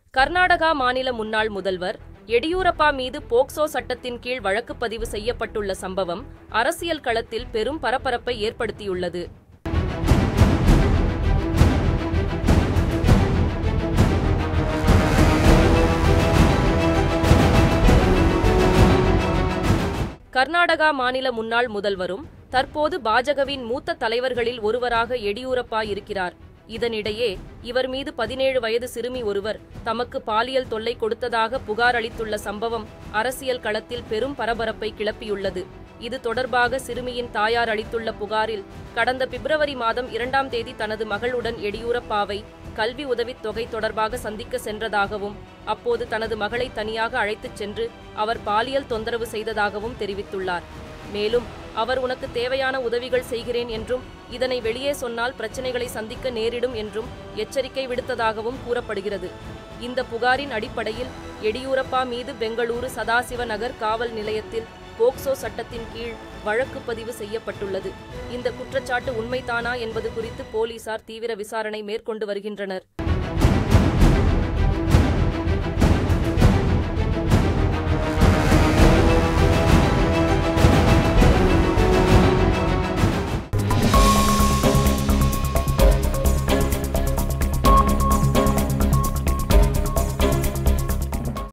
கர்நாடகா மாநில முன்னாள் முதல்வர் எடியூரப்பா மீது போக்சோ சட்டத்தின் கீழ் வழக்கு பதிவு செய்யப்பட்டுள்ள சம்பவம் அரசியல் களத்தில் பெரும் பரபரப்பை ஏற்படுத்தியுள்ளது கர்நாடகா மாநில முன்னாள் முதல்வரும் தற்போது பாஜகவின் மூத்த தலைவர்களில் ஒருவராக எடியூரப்பா இருக்கிறார் இதனிடையே இவர் மீது பதினேழு வயது சிறுமி ஒருவர் தமக்கு பாலியல் தொல்லை கொடுத்ததாக புகார் அளித்துள்ள சம்பவம் அரசியல் களத்தில் பெரும் பரபரப்பை கிளப்பியுள்ளது இது தொடர்பாக சிறுமியின் தாயார் அளித்துள்ள புகாரில் கடந்த பிப்ரவரி மாதம் இரண்டாம் தேதி தனது மகளுடன் எடியூரப்பாவை கல்வி உதவித் தொகை தொடர்பாக சந்திக்க சென்றதாகவும் அப்போது தனது மகளை தனியாக அழைத்துச் சென்று அவர் பாலியல் தொந்தரவு செய்ததாகவும் தெரிவித்துள்ளார் மேலும் அவர் உனக்கு தேவையான உதவிகள் செய்கிறேன் என்றும் இதனை வெளியே சொன்னால் பிரச்சனைகளை சந்திக்க நேரிடும் என்றும் எச்சரிக்கை விடுத்ததாகவும் கூறப்படுகிறது இந்த புகாரின் அடிப்படையில் எடியூரப்பா மீது பெங்களூரு சதாசிவ நகர் காவல் நிலையத்தில் போக்சோ சட்டத்தின் கீழ் வழக்கு பதிவு செய்யப்பட்டுள்ளது இந்த குற்றச்சாட்டு உண்மைதானா என்பது குறித்து போலீசார் தீவிர விசாரணை மேற்கொண்டு வருகின்றனர்